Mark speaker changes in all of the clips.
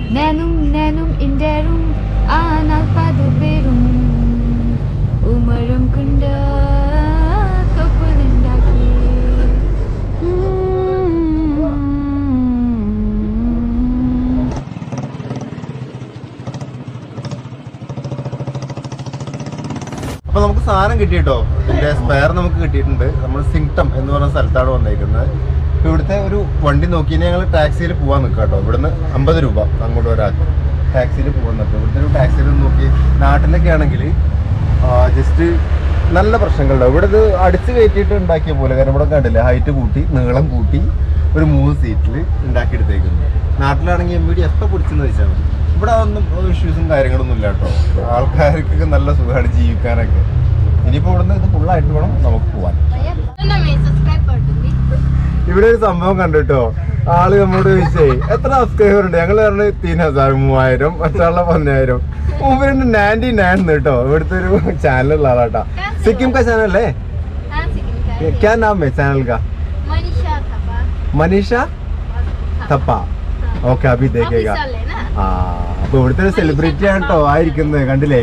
Speaker 1: ഞാനും ഞാനും ഇന്ത്യരും ആനാൽ പതുപേരും ഉമരം കൊണ്ട് കപ്പലുണ്ടാക്കി
Speaker 2: അപ്പൊ നമുക്ക് സാധനം കിട്ടിയിട്ടോ ഇതിന്റെ സ്പെയർ നമുക്ക് കിട്ടിയിട്ടുണ്ട് നമ്മൾ സിങ്ടം എന്ന് പറഞ്ഞ സ്ഥലത്താണ് വന്നേക്കുന്നത് ഇപ്പൊ ഇവിടുത്തെ ഒരു വണ്ടി നോക്കി ഞങ്ങൾ ടാക്സിയിൽ പോവാൻ നിൽക്കാം കേട്ടോ ഇവിടുന്ന് അമ്പത് രൂപ അങ്ങോട്ട് ഒരാൾക്ക് ടാക്സിയിൽ പോകാൻ നിൽക്കും ഇവിടുത്തെ ഒരു ടാക്സിയിൽ നോക്കി നാട്ടിലൊക്കെ ആണെങ്കിൽ ജസ്റ്റ് നല്ല പ്രശ്നങ്ങളുണ്ടാവും ഇവിടെ ഇത് അടിച്ച് കയറ്റിയിട്ട് ഉണ്ടാക്കിയ പോലെ കാരണം ഇവിടെ കണ്ടില്ലേ ഹൈറ്റ് കൂട്ടി നീളം കൂട്ടി ഒരു മൂന്ന് സീറ്റിൽ ഉണ്ടാക്കിയെടുത്തേക്കുന്നു നാട്ടിലാണെങ്കിൽ എം വി ഡി എപ്പോൾ പിടിച്ചെന്ന് വെച്ചാൽ മതി ഇവിടെ ഒന്നും ഇഷ്യൂസും കാര്യങ്ങളൊന്നും ഇല്ല കേട്ടോ ആൾക്കാർക്ക് നല്ല സുഖമാണ് ജീവിക്കാനൊക്കെ ഇനിയിപ്പോൾ ഇവിടുന്ന് ഇത് ഫുള്ളായിട്ട് വേണം നമുക്ക് പോവാൻ ഇവിടെ ഒരു സംഭവം കണ്ടിട്ടോ ആള് നമ്മോട് ചോദിച്ചേ എത്ര സബ്സ്ക്രൈബർ ഉണ്ട് ഞങ്ങൾ പറഞ്ഞു തീൻ ഹസാർ മൂവായിരം മറ്റുള്ള പതിനായിരം മൂപ്പരുണ്ട് നയൻറ്റി നയൻ കേട്ടോ ഇവിടുത്തെ ഒരു ചാനലുള്ള ആളാട്ടാ സിക്കിം കാ ചാനൽ അല്ലേ ക്യാ നാം ഹേ ചാനൽ കാ മനീഷ തപ്പ ഓക്കെ അഭി ദേഖേഗാ ആ അപ്പൊ ഇവിടുത്തെ ഒരു സെലിബ്രിറ്റി ആണ് കേട്ടോ ആയിരിക്കുന്നത് കണ്ടില്ലേ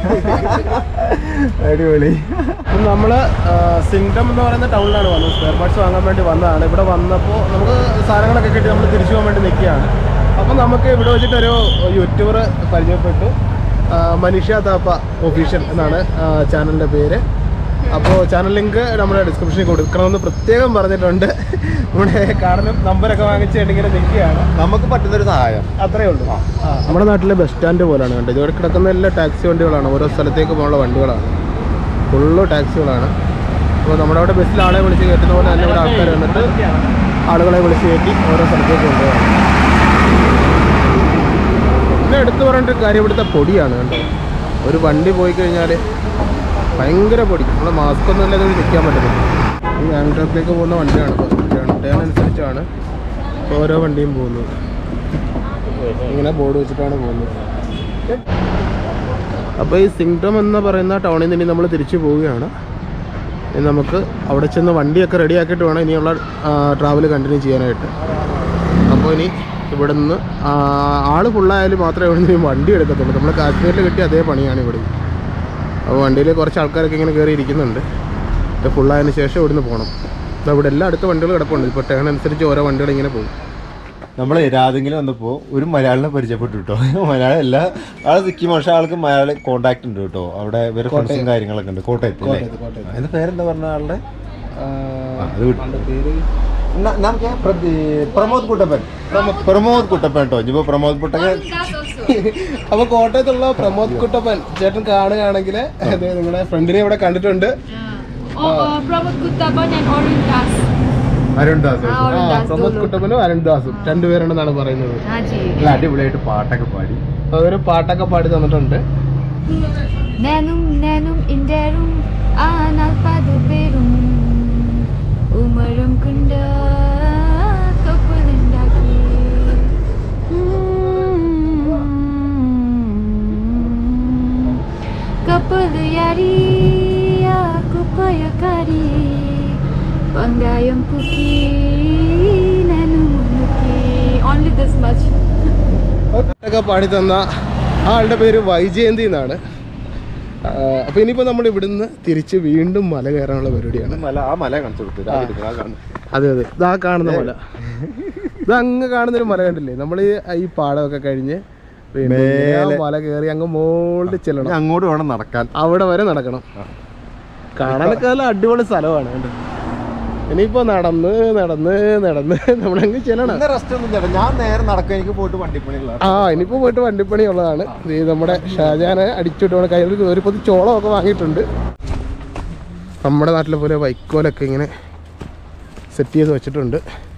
Speaker 2: അടിപൊളി
Speaker 3: അപ്പം നമ്മൾ സിംഗ്ടം എന്ന് പറയുന്ന ടൗണിലാണ് വന്നത് സ്പെയർ പാർട്സ് വാങ്ങാൻ വേണ്ടി വന്നതാണ് ഇവിടെ വന്നപ്പോൾ നമുക്ക് സാധനങ്ങളൊക്കെ കിട്ടി നമ്മൾ തിരിച്ചു പോകാൻ വേണ്ടി നിൽക്കുകയാണ് അപ്പം നമുക്ക് ഇവിടെ വെച്ചിട്ടൊരു യൂട്യൂബർ പരിചയപ്പെട്ടു ആ, മനീഷ താപ്പ ഒഫീഷ്യൽ എന്നാണ് ചാനലിൻ്റെ പേര് അപ്പോൾ ചാനൽ ലിങ്ക് നമ്മുടെ ഡിസ്ക്രിപ്ഷനിൽ കൊടുക്കണമെന്ന് പ്രത്യേകം പറഞ്ഞിട്ടുണ്ട് ഇവിടെ കാരണം നമ്പരൊക്കെ വാങ്ങിച്ചിട്ട് ഇങ്ങനെ നിൽക്കുകയാണ്
Speaker 2: നമുക്ക് പറ്റുന്നൊരു സഹായം
Speaker 3: അത്രേ ഉള്ളൂ നമ്മുടെ നാട്ടിലെ ബസ് സ്റ്റാൻഡ് പോലാണ് കണ്ടത് ഇവിടെ കിടക്കുന്ന എല്ലാ ടാക്സി വണ്ടികളാണ് ഓരോ സ്ഥലത്തേക്ക് പോകാനുള്ള വണ്ടികളാണ് ഫുള്ള് ടാക്സികളാണ് അപ്പോൾ നമ്മുടെ അവിടെ ബസ്സിൽ ആളെ വിളിച്ച് കയറ്റുന്ന പോലെ തന്നെ ഇവിടെ ആൾക്കാർ വന്നിട്ട് ആളുകളെ വിളിച്ച് കയറ്റി ഓരോ സ്ഥലത്തേക്ക് കൊണ്ടുപോകാണ് പിന്നെ എടുത്തു പറഞ്ഞിട്ട് കാര്യം ഇവിടുത്തെ പൊടിയാണ് കണ്ടോ ഒരു വണ്ടി പോയി കഴിഞ്ഞാൽ ഭയങ്കര പൊടി നമ്മൾ മാസ്ക് ഒന്നും ഇല്ലാതെ ഇവിടെ നിൽക്കാൻ പറ്റത്തില്ല ഈ ഗാങ്ടോക്കിലേക്ക് പോകുന്ന വണ്ടിയാണ് ഇപ്പോൾ ടേൺ അനുസരിച്ചാണ് ഓരോ വണ്ടിയും പോകുന്നത് ഇങ്ങനെ ബോർഡ് വെച്ചിട്ടാണ് പോകുന്നത് അപ്പോൾ ഈ സിംഗ്ടം എന്ന് പറയുന്ന ടൗണിൽ നിന്ന് ഇനി നമ്മൾ തിരിച്ചു പോവുകയാണ് ഇനി നമുക്ക് അവിടെ ചെന്ന് വണ്ടിയൊക്കെ റെഡി ആക്കിയിട്ട് വേണം ഇനിയുള്ള ട്രാവൽ കണ്ടിന്യൂ ചെയ്യാനായിട്ട് അപ്പോൾ ഇനി ഇവിടെ നിന്ന് ആൾ ഫുള്ളായാലും മാത്രമേ ഇവിടെ നിന്ന് വണ്ടി എടുക്കത്തുള്ളൂ നമ്മൾ കാശ്മീരിൽ കിട്ടിയ അതേ പണിയാണ് ഇവിടെ അപ്പോൾ വണ്ടിയിൽ കുറച്ച് ആൾക്കാരൊക്കെ ഇങ്ങനെ കയറി ഇരിക്കുന്നുണ്ട് ഇത് ഫുള്ളായതിന് ശേഷം ഇവിടുന്ന് പോകണം ദാ ഇവിടെ എല്ലാ അടുത്ത വണ്ടികൾ കിടപ്പുണ്ട് ഇപ്പോൾ ടേൺ അനുസരിച്ച് ഓരോ വണ്ടികൾ ഇങ്ങനെ പോകും
Speaker 2: നമ്മൾ രാതെങ്കിലും വന്നപ്പോ ഒരു മലയാളിനെ പരിചയപ്പെട്ടു കേട്ടോ മലയാളം അല്ല ആള് സിക്കിം പക്ഷെ ആൾക്ക് മലയാളി കോണ്ടാക്ട് ഉണ്ട് കേട്ടോ അവിടെ ഇവരെ ഫ്രണ്ട്സും കാര്യങ്ങളൊക്കെ ഉണ്ട് കോട്ടയത്ത് അല്ലേ
Speaker 3: കോട്ടയത്ത്, കോട്ടയത്ത്.
Speaker 2: അതിന്റെ പേരെന്താ പറഞ്ഞ ആളുടെ
Speaker 3: ആ,
Speaker 2: ആ, അത് വിട്ടു.
Speaker 3: ആളുടെ പേര്
Speaker 2: ന- നാം ക്യാ? പ്രദീ- പ്രമോദ് കുട്ടപ്പൻ പ്രമോദ് കുട്ടപ്പൻ കേട്ടോ ഇനിയിപ്പോ പ്രമോദ് കുട്ടപ്പൻ
Speaker 3: അപ്പൊ കോട്ടയത്തുള്ള പ്രമോദ് കുട്ടപ്പൻ ചേട്ടൻ കാണുകയാണെങ്കിൽ നിങ്ങളുടെ ഫ്രണ്ടിനെ ഇവിടെ കണ്ടിട്ടുണ്ട്
Speaker 1: പ്രമോദ് കുത്തപ്പൻ ആൻഡ് ഓറിൻ ദാസ്
Speaker 2: അരുൺദാസ്
Speaker 1: ആ,
Speaker 3: ആ,
Speaker 1: അരുൺ ദാസ്
Speaker 3: പ്രമോദ്
Speaker 1: ദോനോ.
Speaker 3: കുട്ടപ്പനും അരുൺദാസും രണ്ടുപേരുണ്ടെന്നാണ് പറയുന്നത്
Speaker 1: हाँ जी
Speaker 2: നല്ല അടിപൊളിയായിട്ട് പാട്ടൊക്കെ പാടി
Speaker 3: അപ്പൊ അവര് പാട്ടൊക്കെ പാടി തന്നിട്ടുണ്ട്
Speaker 1: ഞാനും ഞാനും ഇന്ത്യരും ആനാൽ പതുപേരും ഉമരം കൊണ്ട് കപ്പലുണ്ടാക്കി കപ്പല് യാരി aku payakari Pangayam puki nanu muki Only this much
Speaker 3: പാട്ടൊക്കെ പാടി തന്ന ആ ആളുടെ പേര് വൈജയന്തി എന്നാണ് ആ, അപ്പൊ ഇനിയിപ്പോ നമ്മൾ ഇവിടുന്ന് തിരിച്ച് വീണ്ടും മല കയറാനുള്ള പരിപാടിയാണ്
Speaker 2: മല ആ മല കാണിച്ചു കൊടുത്തു
Speaker 3: ആ. അതെ അതെ ഇതാ കാണുന്ന മല ഇത് അങ്ങ് കാണുന്നൊരു മല കണ്ടില്ലേ നമ്മൾ ഈ പാടമൊക്കെ കഴിഞ്ഞ് വീണ്ടും ഇങ്ങനെ ആ
Speaker 2: മേലെ.
Speaker 3: മല കയറി അങ്ങ് മോളിൽ ചെല്ലണം
Speaker 2: അങ്ങോട്ട് വേണം നടക്കാൻ
Speaker 3: അവിടെ വരെ നടക്കണം കാണാനൊക്കെ നല്ല അടിപൊളി സ്ഥലമാണ് കണ്ടോ. ഇനിയിപ്പോ നടന്ന് നടന്ന് നടന്ന് നമ്മളങ്ങ് ചെല്ലണം
Speaker 2: ഇന്ന് റെസ്റ്റ് ഒന്നും ചേട്ടാ ഞാൻ നേരെ നടക്കാൻ എനിക്ക് പോയിട്ട് വണ്ടിപ്പണിയുള്ള
Speaker 3: ആ ഇനിയിപ്പോ പോയിട്ട് വണ്ടിപ്പണി ഉള്ളതാണ് ഈ നമ്മുടെ ഷാജാനെ അടിച്ചിട്ട് വേണം കയ്യിൽ ഒരു പൊതി ചോളമൊക്കെ വാങ്ങിയിട്ടുണ്ട് നമ്മുടെ നാട്ടിലെ പോലെ വൈക്കോലൊക്കെ ഇങ്ങനെ സെറ്റ് ചെയ്ത് വെച്ചിട്ടുണ്ട്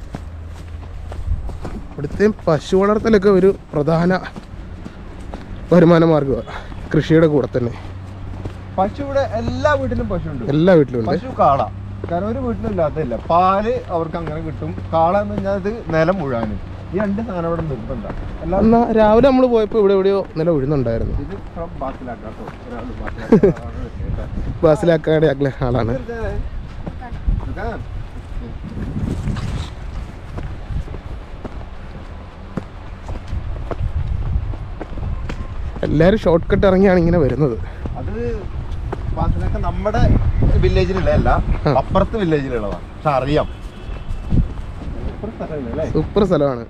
Speaker 3: ഇവിടുത്തെ പശു വളർത്തലൊക്കെ ഒരു പ്രധാന വരുമാന മാർഗമാണ് കൃഷിയുടെ കൂടെ തന്നെ
Speaker 2: പശു ഇവിടെ എല്ലാ വീട്ടിലും പശു ഉണ്ട്
Speaker 3: എല്ലാ വീട്ടിലും ഉണ്ട്
Speaker 2: പശു കാള കാരണം ഒരു വീട്ടിലും ഇല്ലാത്തതില്ല പാല് അവർക്ക് അങ്ങനെ കിട്ടും കാള എന്ന് പറഞ്ഞാൽ ഇത് നിലം മുഴുവനും ഈ രണ്ട് സാധനം ഇവിടെ നിർബന്ധ എല്ലാം
Speaker 3: എന്നാ രാവിലെ നമ്മൾ പോയപ്പോൾ ഇവിടെ എവിടെയോ നില ഉഴുന്നുണ്ടായിരുന്നു
Speaker 2: ഇത് from ബാസിലാക്കാട്ടോ ഒരാൾ ബാസിലാക്കാണ് കേട്ടോ.
Speaker 3: ബാസിലാക്കാടെ അഗ്ലെ ആളാണ്
Speaker 2: ഇതാ.
Speaker 3: എല്ലാവരും ഷോർട്ട് കട്ട് ഇറങ്ങിയാണ് ഇങ്ങനെ വരുന്നത്
Speaker 2: അത് വാസനൊക്കെ നമ്മുടെ വില്ലേജിലുള്ളതല്ല
Speaker 3: ആ.
Speaker 2: അപ്പുറത്ത് വില്ലേജിലുള്ളതാണ് പക്ഷെ അറിയാം സൂപ്പർ സ്ഥലമല്ലേ അല്ലേ?
Speaker 3: സൂപ്പർ സ്ഥലമാണ്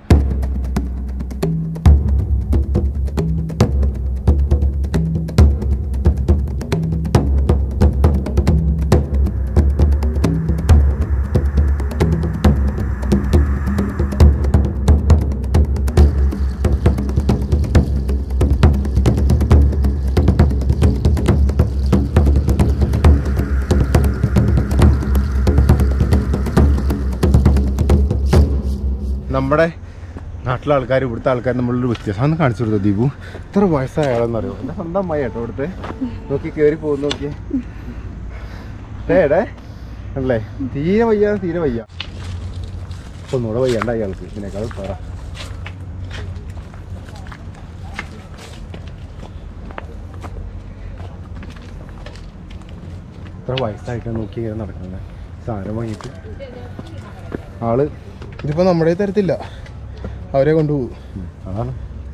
Speaker 2: നമ്മുടെ നാട്ടിലെ ആൾക്കാർ ഇവിടുത്തെ ആൾക്കാർ നമ്മളൊരു വ്യത്യാസം ഒന്ന് കാണിച്ചു കൊടുത്തോ ദീപു ഇത്ര വയസ്സായ ആളെന്ന് അറിയോ എൻ്റെ സ്വന്തം അമ്മായി കേട്ടോ ഇവിടുത്തെ നോക്കി കയറി പോകുന്നു നോക്കിയേ ഏടേ അല്ലേ തീരെ വയ്യ തീരെ വയ്യ ഒന്നുകൂടെ വയ്യണ്ട അയാൾക്ക് ഇതിനേക്കാൾ പറ ഇത്ര വയസ്സായിട്ട് നോക്കി ഇങ്ങനെ നടക്കുന്നത് സാധനം വാങ്ങിയിട്ട് ആള്
Speaker 3: ഇതിപ്പോൾ നമ്മുടെ തരത്തില്ല അവരെ കൊണ്ടുപോകും
Speaker 2: ഉം, അതാണ്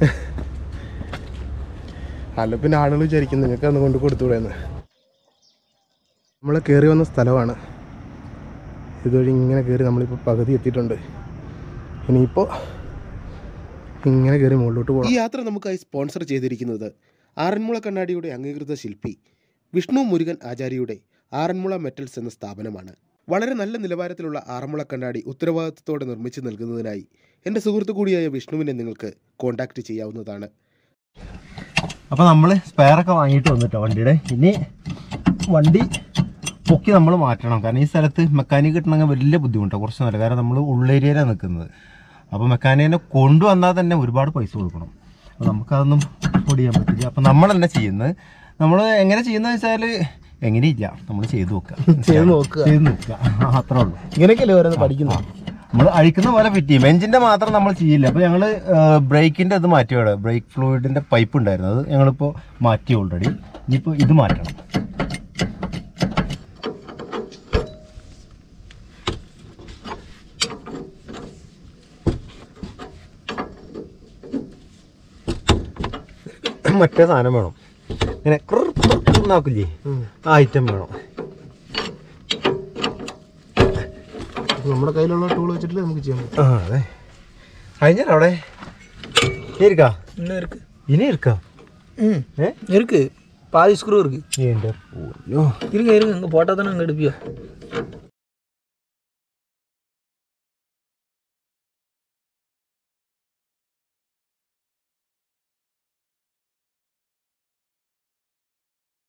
Speaker 3: അല്ല പിന്നെ ആളുകൾ വിചാരിക്കും നിങ്ങൾക്ക് അന്ന് കൊണ്ട് കൊടുത്തുകൂടെയെന്ന് നമ്മൾ കയറി വന്ന സ്ഥലമാണ് ഇതുവഴി ഇങ്ങനെ കയറി നമ്മളിപ്പോൾ പകുതി എത്തിയിട്ടുണ്ട് ഇനിയിപ്പോൾ ഇങ്ങനെ കയറി മുകളിലോട്ട് പോകണം ഈ യാത്ര നമുക്കായി സ്പോൺസർ ചെയ്തിരിക്കുന്നത് ആറന്മുള കണ്ണാടിയുടെ അംഗീകൃത ശില്പി വിഷ്ണു മുരുകൻ ആചാര്യയുടെ ആറന്മുള മെറ്റൽസ് എന്ന സ്ഥാപനമാണ് വളരെ നല്ല നിലവാരത്തിലുള്ള ആറന്മുള കണ്ണാടി ഉത്തരവാദിത്തത്തോടെ നിർമ്മിച്ചു നൽകുന്നതിനായി എൻ്റെ സുഹൃത്തു കൂടിയായ വിഷ്ണുവിനെ നിങ്ങൾക്ക് കോൺടാക്റ്റ് ചെയ്യാവുന്നതാണ്
Speaker 2: അപ്പോൾ നമ്മൾ സ്പെയറൊക്കെ വാങ്ങിയിട്ട് വന്നിട്ടോ വണ്ടിയുടെ ഇനി വണ്ടി പൊക്കി നമ്മൾ മാറ്റണം കാരണം ഈ സ്ഥലത്ത് മെക്കാനിക് കിട്ടണമെങ്കിൽ വലിയ ബുദ്ധിമുട്ടാണ് കുറച്ച് നല്ല കാരണം നമ്മൾ ഉള്ളേരിയയിലാണ് നിൽക്കുന്നത് അപ്പോൾ മെക്കാനിക്കിനെ കൊണ്ടുവന്നാൽ തന്നെ ഒരുപാട് പൈസ കൊടുക്കണം അപ്പോൾ നമുക്കതൊന്നും അഫോർഡ് ചെയ്യാൻ പറ്റില്ല അപ്പോൾ നമ്മൾ തന്നെ ചെയ്യുന്നത് നമ്മൾ എങ്ങനെ ചെയ്യുന്നത് വെച്ചാൽ എങ്ങനെയില്ല നമ്മൾ ചെയ്ത് നോക്കുക
Speaker 3: ചെയ്ത് നോക്കുക.
Speaker 2: ചെയ്ത് നോക്കുക അത്രേ ഉള്ളൂ
Speaker 3: ഇങ്ങനെയൊക്കെയല്ലേ ഓരോന്ന് പഠിക്കുന്നത്
Speaker 2: നമ്മൾ അഴിക്കുന്ന പോലെ ഫിറ്റ് ചെയ്യും എഞ്ചിന്റെ മാത്രം നമ്മൾ ചെയ്യില്ല അപ്പോൾ ഞങ്ങൾ ബ്രേക്കിന്റെ ഇത് മാറ്റി ഇവിടെ ബ്രേക്ക് ഫ്ലൂയിഡിന്റെ പൈപ്പ് ഉണ്ടായിരുന്നു അത് ഞങ്ങളിപ്പോൾ മാറ്റി ഓൾറെഡി ഇനിയിപ്പോൾ ഇത് മാറ്റണം മറ്റേ സാധനം വേണം ഇങ്ങനെ നാക്കില്ലേ ആ ഐറ്റം വേണം
Speaker 3: നമ്മുടെ കയ്യിലുള്ള ടൂൾ വെച്ചിട്ട് നമുക്ക് ചെയ്യാൻ പറ്റും
Speaker 2: ആ അതെ കഴിഞ്ഞാ അവിടെ இருக்கா
Speaker 4: இன்னும் இருக்கு
Speaker 2: இனி இருக்கா
Speaker 4: ம்
Speaker 2: ஏ
Speaker 4: இருக்கு பாதி ஸ்க்ரூ இருக்கு
Speaker 2: ஏண்ட பொண்ணோ
Speaker 4: இருங்க இருங்க இங்கே போட்டால் தானே அங்கே எடுப்பியோ